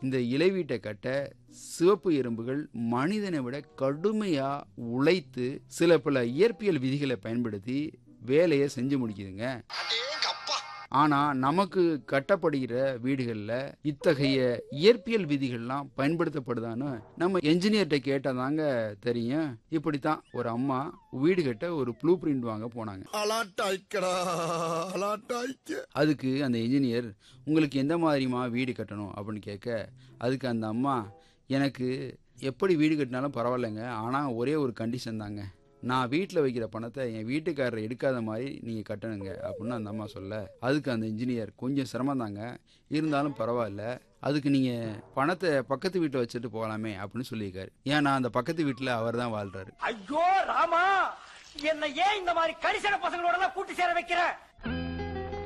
இந்த இலை வீட்டை கட்ட சிவப்பு எறும்புகள் மனிதனை விட கடுமையா உழைத்து சில பல இயற்பியல் விதிகளை பயன்படுத்தி வேலையை செஞ்சு முடிக்குதுங்க ஆனா நமக்கு கட்டப்படுகிற வீடுகளில் இத்தகைய இயற்பியல் விதிகள்லாம் பயன்படுத்தப்படுதான்னு நம்ம என்ஜினியர்கிட்ட கேட்டாதாங்க தெரியும் இப்படித்தான் ஒரு அம்மா வீடு கட்ட ஒரு ப்ளூ பிரிண்ட் வாங்க போனாங்க அலாட்டாய்க்கடா அலாட்டாய்க்க அதுக்கு அந்த இன்ஜினியர் உங்களுக்கு எந்த மாதிரிமா வீடு கட்டணும் அப்படின்னு கேட்க அதுக்கு அந்த அம்மா எனக்கு எப்படி வீடு கட்டினாலும் பரவாயில்லைங்க ஆனால் ஒரே ஒரு கண்டிஷன் தாங்க நான் வீட்டில் வைக்கிற பணத்தை என் வீட்டுக்காரர் எடுக்காத மாதிரி நீங்கள் கட்டணுங்க அப்படின்னு அந்த அம்மா சொல்ல அதுக்கு அந்த இன்ஜினியர் கொஞ்சம் சிரமம் தாங்க இருந்தாலும் பரவாயில்ல அதுக்கு நீங்கள் பணத்தை பக்கத்து வீட்டில் வச்சுட்டு போகலாமே அப்படின்னு சொல்லியிருக்காரு ஏன்னா அந்த பக்கத்து வீட்டில் அவர் தான் வாழ்றாரு ஐயோ ராமா என்ன ஏன் இந்த மாதிரி கரிசன பசங்களோட எல்லாம் கூட்டி சேர வைக்கிற